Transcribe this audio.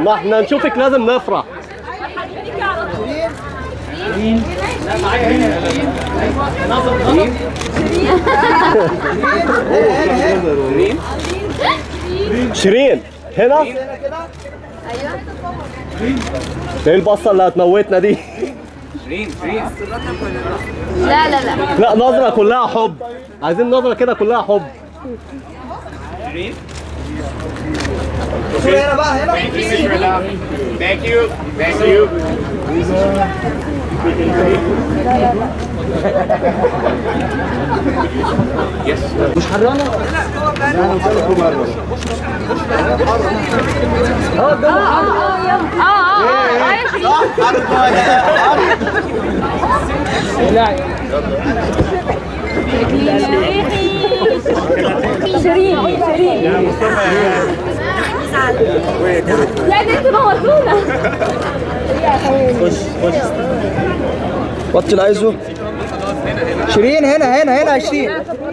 ما احنا نشوفك لازم نفرح شيرين هنا ايه البصه اللي هتموتنا دي لا لا لا لا نظره كلها حب عايزين نظره كده كلها حب Thank you. Thank you. اه اه اه يا شيرين شيرين شيرين لا ده انتوا موتونا وطي الايزو شيرين هنا هنا هنا 20